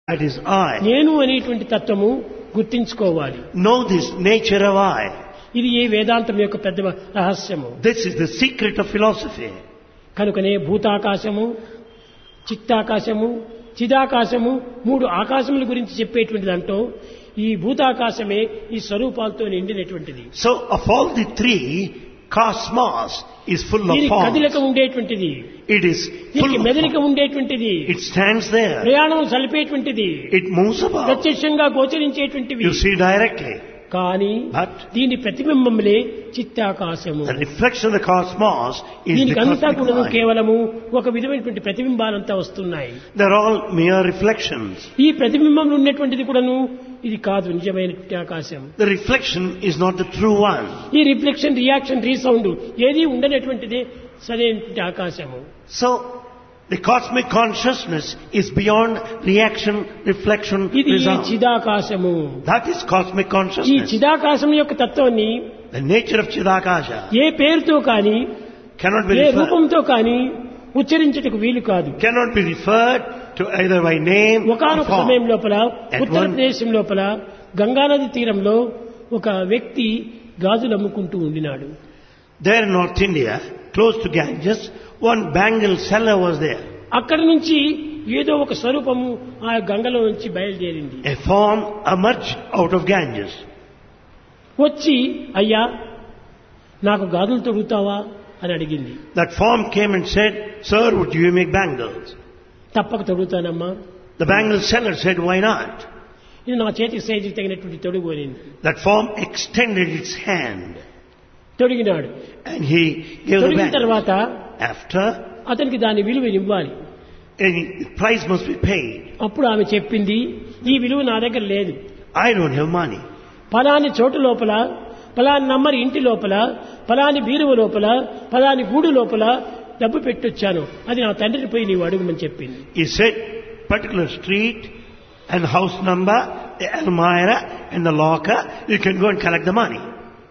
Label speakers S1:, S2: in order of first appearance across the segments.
S1: That is I.
S2: నేను అనేటువంటి తత్వము గుర్తించుకోవాలి
S1: Know this nature of I.
S2: ఇది ఏ వేదాంతం యొక్క పెద్ద రహస్యము
S1: This is the secret of philosophy.
S2: కనుకనే భూతాకాశము చిత్తాకాశము చిదాకాశము మూడు ఆకాశముల గురించి చెప్పేటువంటి దాంట్లో ఈ భూతాకాశమే ఈ స్వరూపాలతో నిండినటువంటిది
S1: So of all the three, cosmos is full of
S2: దీని కదిలిక
S1: forms.
S2: ఉండేటువంటిది
S1: It is
S2: దీనికి
S1: full of
S2: మెదలిక
S1: forms.
S2: ఉండేటువంటిది
S1: It stands there.
S2: ప్రయాణం సలిపేటువంటిది
S1: It moves about.
S2: ప్రత్యక్షంగా గోచరించేటువంటివి
S1: You see directly.
S2: కానీ
S1: But
S2: దీని ప్రతిబింబములే చిత్తాకాశము
S1: the reflection of the cosmos is the
S2: దీనికంతా
S1: cosmic
S2: కూడా
S1: mind.
S2: కేవలము ఒక విధమైనటువంటి ప్రతిబింబాలంతా వస్తున్నాయి
S1: They're all mere reflections.
S2: ఈ ప్రతిబింబంలో ఉన్నటువంటిది కూడాను ఇది కాదు నిజమైనటువంటి ఆకాశం
S1: The reflection is not the true one.
S2: ఈ రిఫ్లెక్షన్ రియాక్షన్ రీసౌండ్ ఏది ఉండనటువంటిదే సరైనటువంటి ఆకాశము
S1: So, the cosmic consciousness is beyond reaction, reflection,
S2: ఇది ఈ
S1: result.
S2: చిదాకాశము
S1: That is cosmic
S2: ఈ
S1: consciousness.
S2: చిదాకాశం యొక్క తత్వాన్ని
S1: The nature of Chidakasha
S2: ఏ పేరుతో కానీ
S1: cannot be
S2: ఏ
S1: referred,
S2: రూపంతో కానీ ఉచ్చరించటకు వీలు కాదు
S1: cannot be referred to either by name or
S2: ఒకనొక
S1: form.
S2: సమయం లోపల
S1: At
S2: ఉత్తరప్రదేశం లోపల గంగానది తీరంలో ఒక వ్యక్తి గాజులు అమ్ముకుంటూ ఉండినాడు
S1: There in North India, close to Ganges, one bangle seller was there.
S2: అక్కడి నుంచి ఏదో ఒక స్వరూపము ఆ గంగలో నుంచి బయలుదేరింది
S1: A form emerged out of Ganges.
S2: వచ్చి అయ్యా నాకు గాజులు తొడుగుతావా అని అడిగింది
S1: That form came and said, Sir, would you make bangles?
S2: తప్పక తొడుగుతానమ్మా
S1: The bangle seller said, Why not?
S2: ఇది నా చేతికి సైజుకి తగినటువంటి తొడుగు అనింది
S1: That form extended its hand
S2: తొడిగినాడు
S1: and he gave the
S2: తొడిగిన
S1: bangle.
S2: తర్వాత
S1: After,
S2: అతనికి దాని విలువ ఇవ్వాలి
S1: any price must be paid.
S2: అప్పుడు ఆమె చెప్పింది ఈ విలువ నా దగ్గర లేదు
S1: I don't have money.
S2: ఫలాని చోటు లోపల ఫలాని నంబర్ ఇంటి లోపల ఫలాని బీరువ లోపల ఫలాని గూడు లోపల డబ్బు పెట్టొచ్చాను అది నా తండ్రిని పోయి నీవు అడుగుమని చెప్పింది
S1: He said, particular street and house number, the Almira and the locker, you can go and collect the money.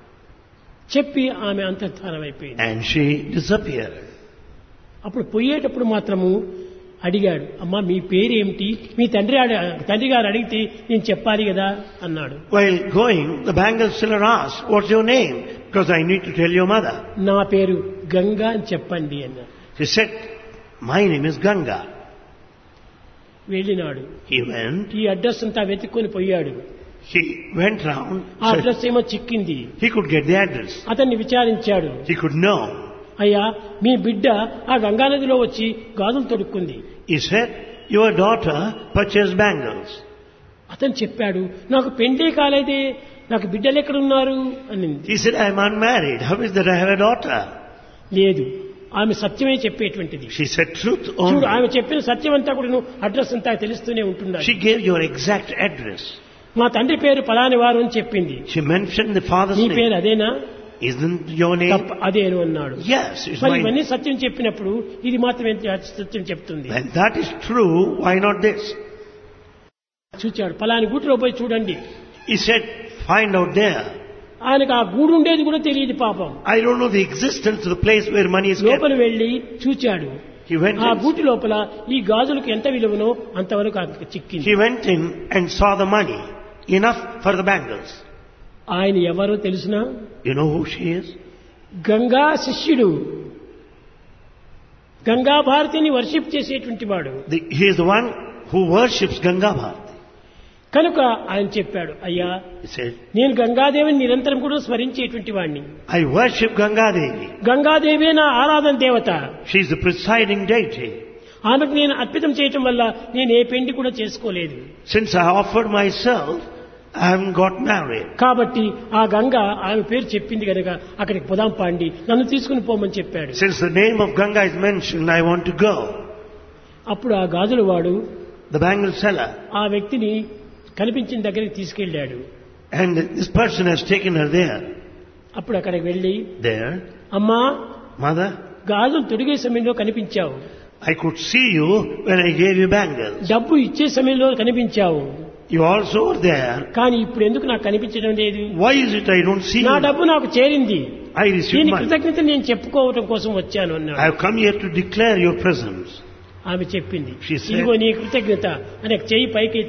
S2: చెప్పి ఆమె అంతర్ధానం అయిపోయింది
S1: And she disappeared.
S2: అప్పుడు పోయేటప్పుడు మాత్రము అడిగాడు అమ్మా మీ పేరేమిటి మీ తండ్రి అడ- తండ్రి గారు అడిగితే నేను చెప్పాలి కదా అన్నాడు
S1: While going, the bangle seller asked, what's your name? Because I need to tell your mother.
S2: నా పేరు గంగా అని చెప్పండి అన్నాడు
S1: She said, my name is Ganga.
S2: వెళ్ళినాడు
S1: He went,
S2: ఈ అడ్రస్ అంతా వెతుక్కొని పోయాడు
S1: he went round,
S2: ఆ
S1: so
S2: అడ్రస్ ఏమో చిక్కింది
S1: he could get the address.
S2: అతన్ని విచారించాడు
S1: He could know.
S2: అయ్యా మీ బిడ్డ ఆ గంగానదిలో వచ్చి గాజులు తొడుక్కుంది
S1: He said, your daughter purchased bangles.
S2: అతను చెప్పాడు నాకు పెండే కాలేదే నాకు బిడ్డలు ఎక్కడున్నారు అని
S1: He said, I'm unmarried. How is that I have a daughter?
S2: లేదు ఆమె సత్యమే చెప్పేటువంటిది
S1: She said truth
S2: చూడు
S1: only.
S2: ఆమె చెప్పిన సత్యం అంతా కూడా అడ్రస్ అంతా తెలుస్తూనే ఉంటున్నాడు
S1: She gave your exact address.
S2: మా తండ్రి పేరు పలాని వారు అని చెప్పింది
S1: She mentioned the father's
S2: నీ పేరు
S1: name.
S2: అదేనా
S1: Isn't your name?
S2: తప్ప అదేను అన్నాడు
S1: Yes, it's
S2: మరి
S1: mine.
S2: ఇవన్నీ సత్యం చెప్పినప్పుడు ఇది మాత్రం ఎంత సత్యం చెప్తుంది
S1: When that is true, why not this?
S2: చూచాడు పలాని గూటిలో పోయి చూడండి
S1: He said, find out there.
S2: ఆయనకు ఆ గూడు ఉండేది కూడా తెలియదు పాపం
S1: I don't know the existence of the place where money is kept.
S2: లోపల వెళ్లి చూచాడు
S1: He went,
S2: ఆ
S1: in,
S2: గూటి లోపల ఈ గాజులకు ఎంత విలువనో అంతవరకు అతనికి చిక్కింది
S1: he went in and saw the money. Enough for the bangles.
S2: ఆయన ఎవరో తెలిసినా
S1: You know who she is?
S2: Ganga శిష్యుడు గంగా భారతిని వర్షిప్ చేసేటువంటి వాడు
S1: The, he is the one who worships Ganga Bharati.
S2: కనుక ఆయన చెప్పాడు అయ్యా
S1: He said,
S2: నేను గంగాదేవిని నిరంతరం కూడా స్మరించేటువంటి వాడిని
S1: I worship Ganga Devi.
S2: గంగాదేవే నా ఆరాధన దేవత
S1: She is the presiding deity.
S2: ఆమెకు నేను అర్పితం చేయటం వల్ల నేను ఏ పెండి కూడా చేసుకోలేదు
S1: Since I offered myself, I haven't got married.
S2: కాబట్టి ఆ గంగ ఆమె పేరు చెప్పింది కనుక అక్కడికి పొదాం పాండి నన్ను తీసుకుని పోమని చెప్పాడు
S1: Since the name of Ganga is mentioned, I want to go.
S2: అప్పుడు ఆ గాజుల వాడు
S1: The bangle seller.
S2: ఆ వ్యక్తిని కనిపించిన దగ్గరికి తీసుకెళ్ళాడు
S1: And this person has taken her there.
S2: అప్పుడు అక్కడికి వెళ్ళి
S1: There.
S2: అమ్మా
S1: Mother,
S2: గాజులు తొడిగే సమయంలో కనిపించావు
S1: I could see you when I gave you bangles.
S2: డబ్బు ఇచ్చే సమయంలో కనిపించావు
S1: You also were there.
S2: కానీ ఇప్పుడు ఎందుకు నాకు కనిపించడం లేదు
S1: Why is it I don't see
S2: నా
S1: you?
S2: డబ్బు నాకు చేరింది
S1: I received
S2: దీని
S1: money.
S2: కృతజ్ఞత నేను చెప్పుకోవటం కోసం వచ్చాను
S1: I
S2: అన్నాడు
S1: have come here to declare your presence.
S2: ఆమె చెప్పింది
S1: She said-
S2: ఇదిగో నీ కృతజ్ఞత అని చెయ్యి పైకి